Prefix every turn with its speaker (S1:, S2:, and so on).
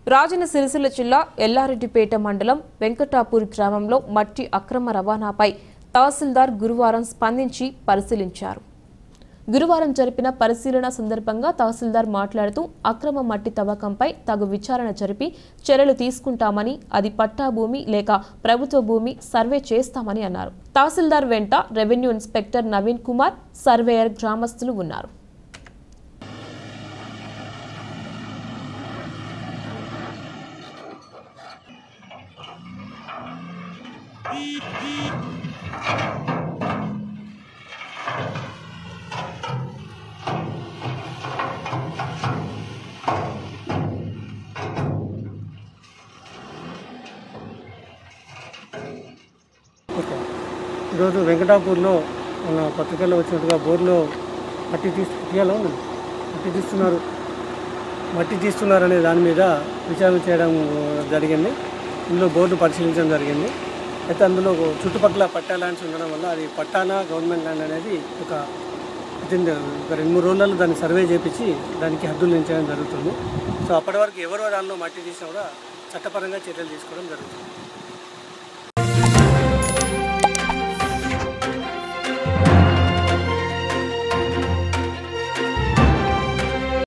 S1: రాజన్న సిరిసిల్ల జిల్లా ఎల్లారెడ్డిపేట మండలం వెంకటాపూర్ గ్రామంలో మట్టి అక్రమ రవాణాపై తహసీల్దార్ గురువారం స్పందించి పరిశీలించారు గురువారం జరిపిన పరిశీలన సందర్భంగా తహసీల్దార్ మాట్లాడుతూ అక్రమ మట్టి తవ్వకంపై తగు విచారణ జరిపి చర్యలు తీసుకుంటామని అది పట్టా భూమి లేక ప్రభుత్వ భూమి సర్వే చేస్తామని అన్నారు తహసీల్దార్ వెంట revenue inspector Naveen Kumar surveyor గ్రామస్తులు ఉన్నారు
S2: ఓకే ఈరోజు వెంకటాపూర్లో మన పత్రికల్లో వచ్చినట్టుగా బోర్లో మట్టి తీసి తీయాలో మట్టి తీస్తున్నారు మట్టి తీస్తున్నారు అనే దాని మీద విచారణ చేయడం జరిగింది ఇందులో బోర్డు పరిశీలించడం జరిగింది అయితే అందులో చుట్టుపక్కల పట్టా ల్యాండ్స్ ఉండడం వల్ల అది పట్టానా గవర్నమెంట్ ల్యాండ్ అనేది ఒక వితిన్ ఒక రెండు మూడు రోజులలో దాన్ని సర్వే చేపించి దానికి హద్దులు నించడం జరుగుతుంది సో అప్పటి వరకు ఎవరో దానిలో మట్టి తీసినా కూడా చట్టపరంగా చర్యలు తీసుకోవడం జరుగుతుంది